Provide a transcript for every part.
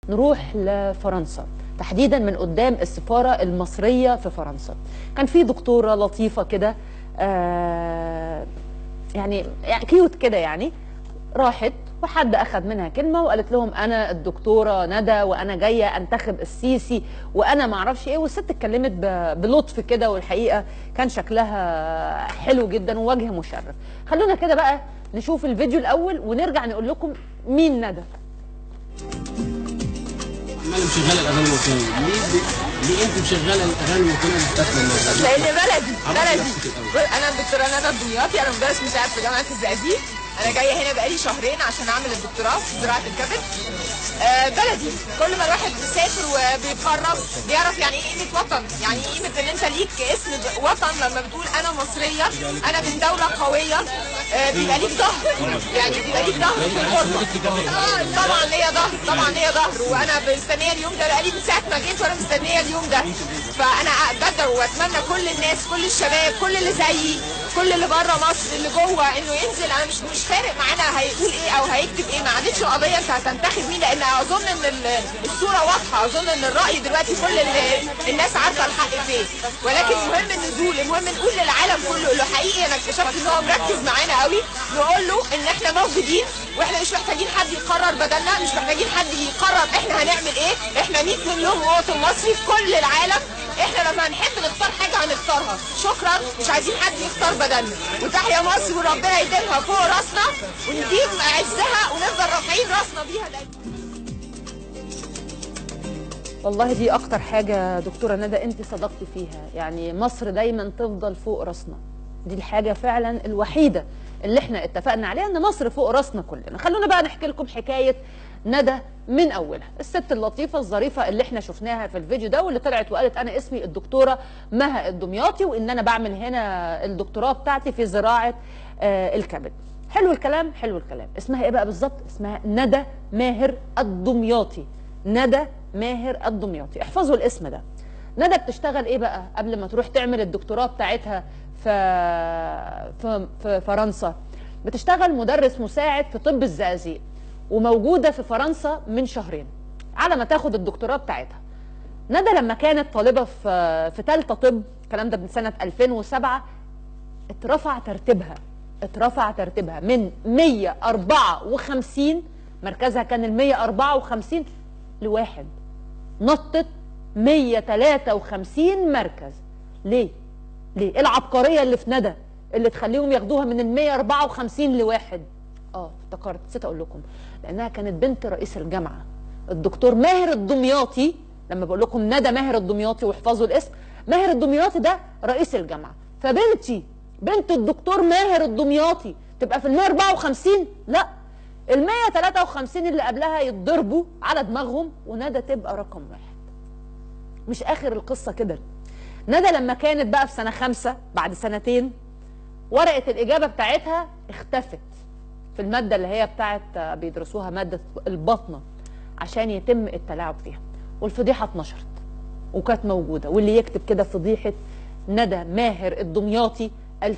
نروح لفرنسا تحديدا من قدام السفاره المصريه في فرنسا كان في دكتوره لطيفه كده آه يعني يعني كيوت كده يعني راحت وحد اخذ منها كلمه وقالت لهم انا الدكتوره ندى وانا جايه انتخب السيسي وانا ما اعرفش ايه والست اتكلمت ب- بلطف كده والحقيقه كان شكلها حلو جدا ووجه مشرف خلونا كده بقى نشوف الفيديو الاول ونرجع نقول لكم مين ندى عمال مشغله الاغاني الوطنيه ليه ليه, ليه انت مشغله الاغاني الوطنيه المستثمر الناس لان بلدي عملت بلدي نفسك الأول. انا الدكتوره ندى الدمياطي انا مدرس مساعد في جامعه الزقازيق انا جايه هنا بقالي شهرين عشان اعمل الدكتوراه في زراعه الكبد آه بلدي كل ما الواحد بيسافر وبيتغرب بيعرف يعني ايه قيمه وطن يعني ايه قيمه ان انت ليك اسم د- وطن لما بتقول انا مصريه انا من دوله قويه آه بيبقى ليك ظهر يعني بيبقى ليك ظهر في الغربه آه، طبعا ليا ظهر طبعا ليا ظهر وانا مستنيه اليوم ده بقالي من ساعه ما جيت وانا مستنيه اليوم ده فانا بدعو واتمنى كل الناس كل الشباب كل اللي زيي كل اللي بره مصر اللي جوه انه ينزل انا مش مش فارق معانا هيقول ايه او هيكتب ايه ما عادتش القضيه انت هتنتخب مين لان اظن ان ال- الصوره واضحه اظن ان الراي دلوقتي كل ال- الناس عارفه الحق فين ولكن مهم النزول المهم نقول للعالم كله اللي حقيقي انا اكتشفت ان هو مركز معانا قوي نقول له ان احنا موجودين واحنا مش محتاجين حد يقرر بدلنا مش محتاجين حد يقرر احنا هنعمل ايه احنا 100 مليون مواطن مصري في كل العالم احنا لما هنحب نختار حاجه هنختارها شكرا مش عايزين حد يختار بدلنا وتحيا مصر وربنا يديمها فوق راسنا ونديم عزها ونفضل رافعين راسنا بيها دايما والله دي اكتر حاجه دكتوره ندى انت صدقتي فيها يعني مصر دايما تفضل فوق راسنا دي الحاجه فعلا الوحيده اللي احنا اتفقنا عليها ان مصر فوق راسنا كلنا خلونا بقى نحكي لكم حكايه ندى من اولها الست اللطيفه الظريفه اللي احنا شفناها في الفيديو ده واللي طلعت وقالت انا اسمي الدكتوره مها الدمياطي وان انا بعمل هنا الدكتوراه بتاعتي في زراعه آه الكبد حلو الكلام حلو الكلام اسمها ايه بقى بالظبط اسمها ندى ماهر الدمياطي ندى ماهر الدمياطي احفظوا الاسم ده ندى بتشتغل ايه بقى قبل ما تروح تعمل الدكتوراه بتاعتها في في, في فرنسا بتشتغل مدرس مساعد في طب الزقازيق وموجوده في فرنسا من شهرين على ما تاخد الدكتوراه بتاعتها ندى لما كانت طالبه في في ثالثه طب الكلام ده من سنه 2007 اترفع ترتيبها اترفع ترتيبها من 154 مركزها كان ال 154 لواحد نطت 153 مركز ليه؟ ليه؟ ايه العبقريه اللي في ندى اللي تخليهم ياخدوها من ال 154 لواحد؟ اه افتكرت نسيت اقول لكم لانها كانت بنت رئيس الجامعه الدكتور ماهر الدمياطي لما بقول لكم ندى ماهر الدمياطي واحفظوا الاسم ماهر الدمياطي ده رئيس الجامعه فبنتي بنت الدكتور ماهر الدمياطي تبقى في ال 154 لا ال 153 اللي قبلها يتضربوا على دماغهم وندى تبقى رقم واحد مش اخر القصه كده ندى لما كانت بقى في سنه خمسة بعد سنتين ورقه الاجابه بتاعتها اختفت في الماده اللي هي بتاعت بيدرسوها ماده البطنه عشان يتم التلاعب فيها والفضيحه اتنشرت وكانت موجوده واللي يكتب كده فضيحه ندى ماهر الدمياطي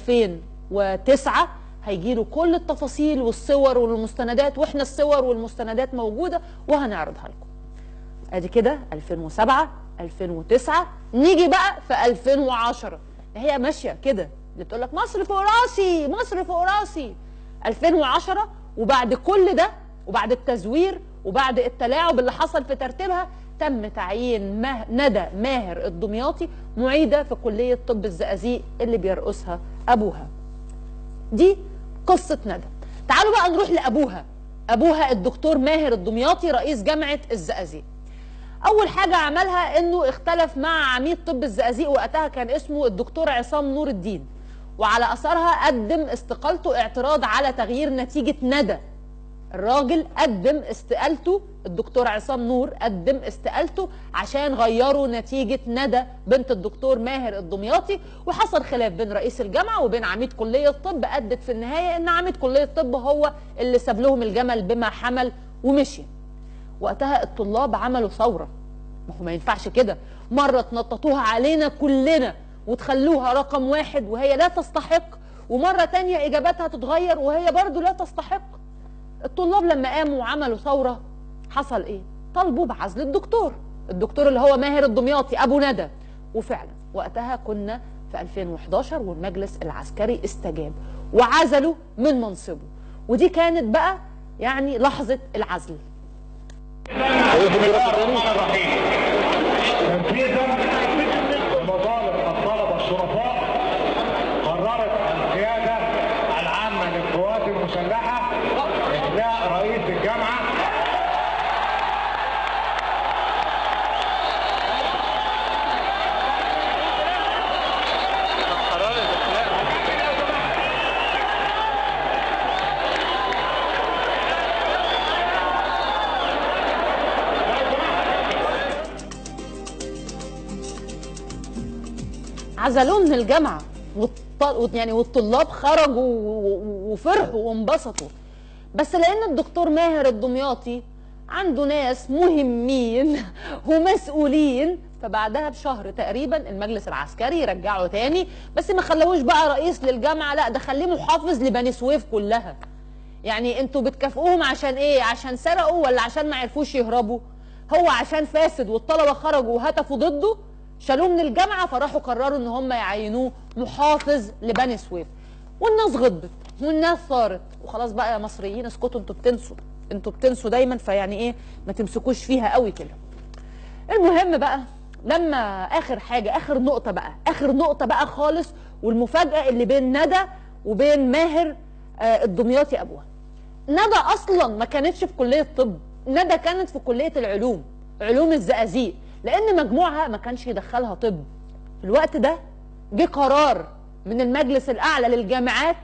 2009 هيجي له كل التفاصيل والصور والمستندات واحنا الصور والمستندات موجوده وهنعرضها لكم ادي كده 2007 2009 نيجي بقى في 2010 هي ماشيه كده اللي بتقول لك مصر فوق راسي مصر فوق راسي 2010 وبعد كل ده وبعد التزوير وبعد التلاعب اللي حصل في ترتيبها تم تعيين مه... ندى ماهر الدمياطي معيده في كليه طب الزقازيق اللي بيرقصها ابوها دي قصه ندى تعالوا بقى نروح لابوها ابوها الدكتور ماهر الدمياطي رئيس جامعه الزقازيق اول حاجه عملها انه اختلف مع عميد طب الزقازيق وقتها كان اسمه الدكتور عصام نور الدين وعلى اثرها قدم استقالته اعتراض على تغيير نتيجه ندى الراجل قدم استقالته الدكتور عصام نور قدم استقالته عشان غيروا نتيجة ندى بنت الدكتور ماهر الدمياطي وحصل خلاف بين رئيس الجامعة وبين عميد كلية الطب أدت في النهاية إن عميد كلية الطب هو اللي ساب لهم الجمل بما حمل ومشي وقتها الطلاب عملوا ثورة ما هو ما ينفعش كده مرة تنططوها علينا كلنا وتخلوها رقم واحد وهي لا تستحق ومرة تانية إجاباتها تتغير وهي برضو لا تستحق الطلاب لما قاموا وعملوا ثورة حصل ايه طالبوا بعزل الدكتور الدكتور اللي هو ماهر الدمياطي ابو ندى وفعلا وقتها كنا في 2011 والمجلس العسكري استجاب وعزله من منصبه ودي كانت بقى يعني لحظه العزل بسم الله الرحمن الرحيم تنفيذا لمطالب الطلبه الشرفاء قررت القياده العامه للقوات المسلحه اخلاء رئيس الجامعه عزلوه من الجامعه والط... يعني والطلاب خرجوا و- و- وفرحوا وانبسطوا بس لان الدكتور ماهر الدمياطي عنده ناس مهمين ومسؤولين فبعدها بشهر تقريبا المجلس العسكري رجعه تاني بس ما خلوش بقى رئيس للجامعه لا ده خليه محافظ لبني سويف كلها يعني انتوا بتكافئوهم عشان ايه عشان سرقوا ولا عشان ما عرفوش يهربوا هو عشان فاسد والطلبه خرجوا وهتفوا ضده شالوه من الجامعه فراحوا قرروا ان هم يعينوه محافظ لبني سويف والناس غضبت والناس صارت وخلاص بقى يا مصريين اسكتوا انتوا بتنسوا انتوا بتنسوا دايما فيعني ايه ما تمسكوش فيها قوي كده المهم بقى لما اخر حاجه اخر نقطه بقى اخر نقطه بقى خالص والمفاجاه اللي بين ندى وبين ماهر آه الدمياطي ابوها ندى اصلا ما كانتش في كليه طب ندى كانت في كليه العلوم علوم الزقازيق لان مجموعها ما كانش يدخلها طب في الوقت ده جه قرار من المجلس الاعلى للجامعات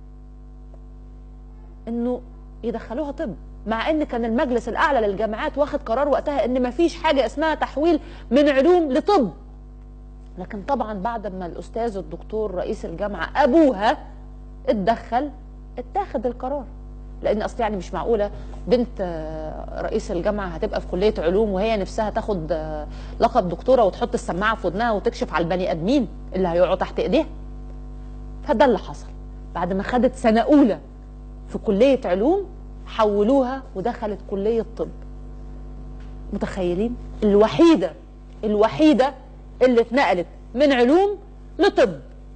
انه يدخلوها طب مع ان كان المجلس الاعلى للجامعات واخد قرار وقتها ان ما فيش حاجه اسمها تحويل من علوم لطب لكن طبعا بعد ما الاستاذ الدكتور رئيس الجامعه ابوها اتدخل اتاخد القرار لان اصل يعني مش معقوله بنت آه، رئيس الجامعه هتبقى في كليه علوم وهي نفسها تاخد آه، لقب دكتوره وتحط السماعه في ودنها وتكشف على البني ادمين اللي هيقعوا تحت ايديها فده اللي حصل بعد ما خدت سنه اولى في كليه علوم حولوها ودخلت كليه طب متخيلين الوحيده الوحيده اللي اتنقلت من علوم لطب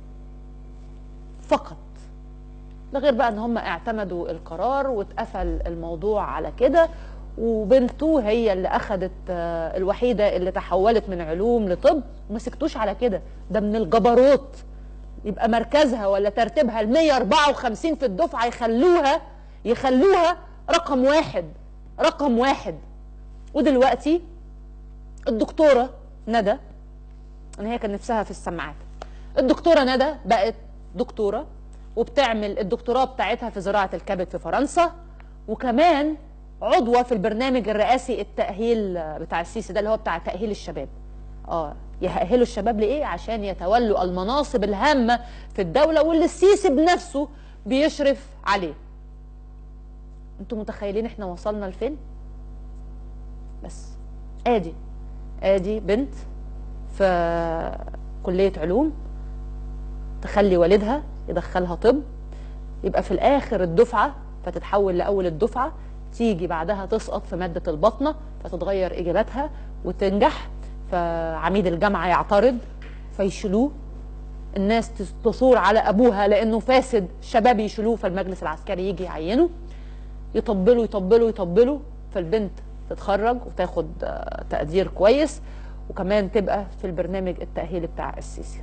فقط ده غير بقى ان هم اعتمدوا القرار واتقفل الموضوع على كده وبنته هي اللي اخذت آه، الوحيده اللي تحولت من علوم لطب وما سكتوش على كده ده من الجبروت يبقى مركزها ولا ترتيبها ال 154 في الدفعه يخلوها يخلوها رقم واحد رقم واحد ودلوقتي الدكتوره ندى ان هي كان نفسها في السماعات الدكتوره ندى بقت دكتوره وبتعمل الدكتوراه بتاعتها في زراعه الكبد في فرنسا وكمان عضوه في البرنامج الرئاسي التاهيل بتاع السيسي ده اللي هو بتاع تاهيل الشباب اه يأهلوا الشباب لايه عشان يتولوا المناصب الهامه في الدوله واللي السيسي بنفسه بيشرف عليه انتوا متخيلين احنا وصلنا لفين بس ادي ادي بنت في كليه علوم تخلي والدها يدخلها طب يبقى في الاخر الدفعه فتتحول لاول الدفعه تيجي بعدها تسقط في ماده البطنه فتتغير اجاباتها وتنجح فعميد الجامعه يعترض فيشيلوه الناس تصور على ابوها لانه فاسد الشباب يشيلوه فالمجلس العسكري يجي يعينه يطبلوا يطبلوا يطبلوا فالبنت تتخرج وتاخد آه، تقدير كويس وكمان تبقى في البرنامج التأهيلي بتاع السيسي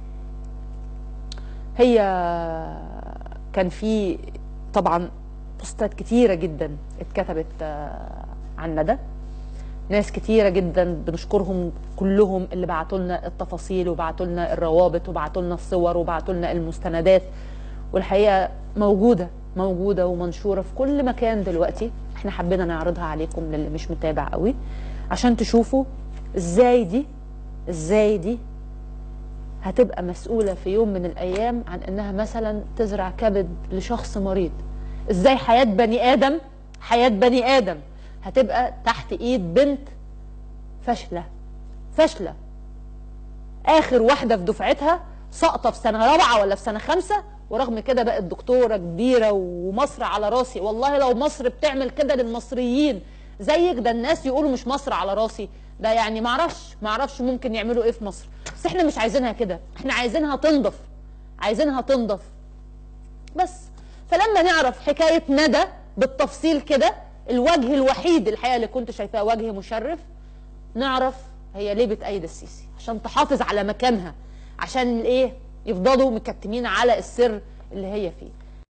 هي كان في طبعا بوستات كتيرة جدا اتكتبت آه، عن ندى ناس كتيرة جدا بنشكرهم كلهم اللي بعتوا لنا التفاصيل وبعتوا لنا الروابط وبعتوا لنا الصور وبعتوا لنا المستندات والحقيقة موجودة موجودة ومنشورة في كل مكان دلوقتي احنا حبينا نعرضها عليكم للي مش متابع قوي عشان تشوفوا ازاي دي ازاي دي هتبقى مسؤولة في يوم من الأيام عن إنها مثلا تزرع كبد لشخص مريض إزاي حياة بني آدم حياة بني آدم هتبقى تحت إيد بنت فاشلة فاشلة آخر واحدة في دفعتها ساقطة في سنة رابعة ولا في سنة خمسة ورغم كده بقت دكتورة كبيرة ومصر على راسي والله لو مصر بتعمل كده للمصريين زيك ده الناس يقولوا مش مصر على راسي ده يعني معرفش معرفش ممكن يعملوا ايه في مصر بس احنا مش عايزينها كده احنا عايزينها تنضف عايزينها تنضف بس فلما نعرف حكايه ندى بالتفصيل كده الوجه الوحيد الحقيقه اللي كنت شايفاه وجه مشرف نعرف هي ليه بتأيد السيسي عشان تحافظ على مكانها عشان الايه يفضلوا مكتمين على السر اللي هي فيه